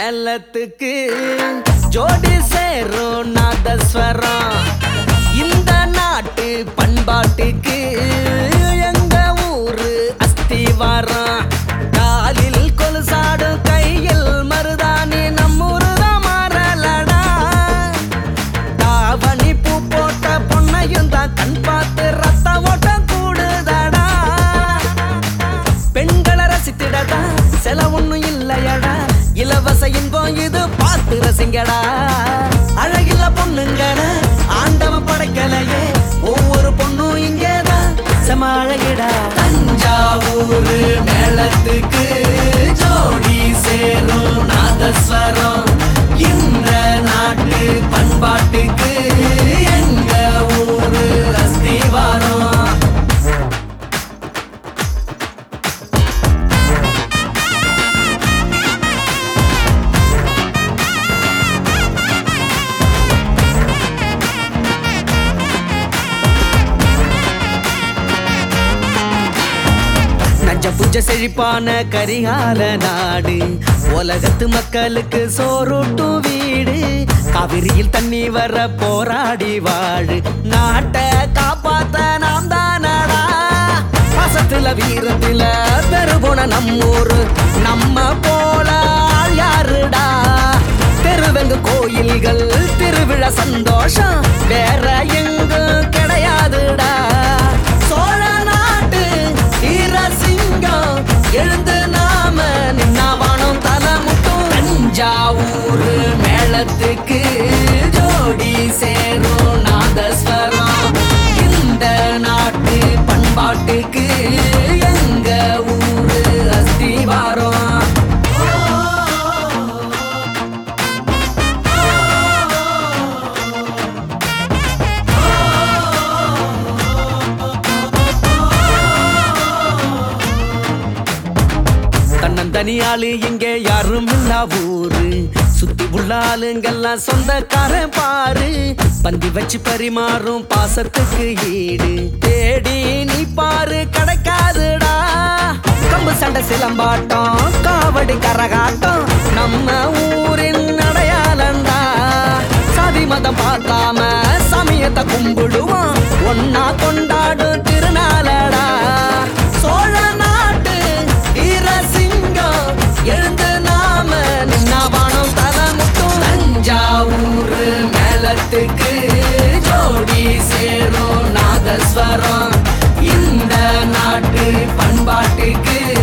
மேளத்துக்கு ஜோடி சேரும் நாதஸ்வரம் இந்த நாட்டு பண்பாட்டுக்கு எங்க ஊரு அஸ்திவாரம் காலில் கொலுசாடும் கையில் மருதாணி நம்மூருதான் மாறலடா தாவணி பூ போட்ட பொண்ணையும் தான் கண் பார்த்து ரத்த ஓட்டம் கூடுதடா பெண்களை ரசித்திடடா செல ஒண்ணும் இல்லையடா இலவச இன்பம் இது பார்த்து ரசிங்கடா அழகில்ல பொண்ணுங்கட ஆண்டவன் படைக்கலையே ஒவ்வொரு பொண்ணும் இங்கேதான் செம அழகிடா தஞ்சாவூர் மேளத்துக்கு ஜோடி சேரும் நாதஸ்வரம் இந்த நாட்டு பண்பாட்டுக்கு எங்க ஊரு அஸ்திவாரம் நஞ்ச புஞ்ச செழிப்பான கரிகால நாடு உலகத்து மக்களுக்கு சோறுட்டும் வீடு காவிரியில் தண்ணி வர போராடி வாழு நாட்டை காப்பாத்த நாம் தானடா பாசத்துல வீரத்துல பெருகுண நம்மூரு நம்ம போல ஆள் யாருடா தெருவெங்கு கோயில்கள் திருவிழா சந்தோஷம் வேற எங்கும் கிடையாதுடா சோழ நாட்டு ஈரசிங்கம் எழுந்து நாம நின்னாவானம் தலை முட்டும் தஞ்சாவூர் மேளத்துக்கு ஜோடி சேரும் நாதஸ்வரம் இந்த நாட்டு பண்பாட்டுக்கு எங்க ஊரு அஸ்திவாரம் தன்னந்தனியாளு இங்க யாரும் இல்ல ஊரு சுத்தி உள்ள ஆளுங்கெல்லாம் சொந்தக்காரன் பாரு பந்தி வச்சு பரிமாறும் பாசத்துக்கு ஈடு தேடி நீ பாரு கிடைக்காதுடா கம்பு சண்டை சிலம்பாட்டம் காவடி கரகாட்டம் நம்ம ஊரின் அடையாளண்டா சாதி மதம் பார்க்காம சமயத்தை கும்பிடுவோம் ஒன்னா கொண்டாடும் திருநாளடா சோழ நாட்டு ஈரசிங்கம் எழுந்து நாம நின்னாவானம் தலை முட்டும் தஞ்சாவூர் மேளத்துக்கு ஜோடி சேரும் நாதஸ்வரம் இந்த நாட்டு பண்பாட்டுக்கு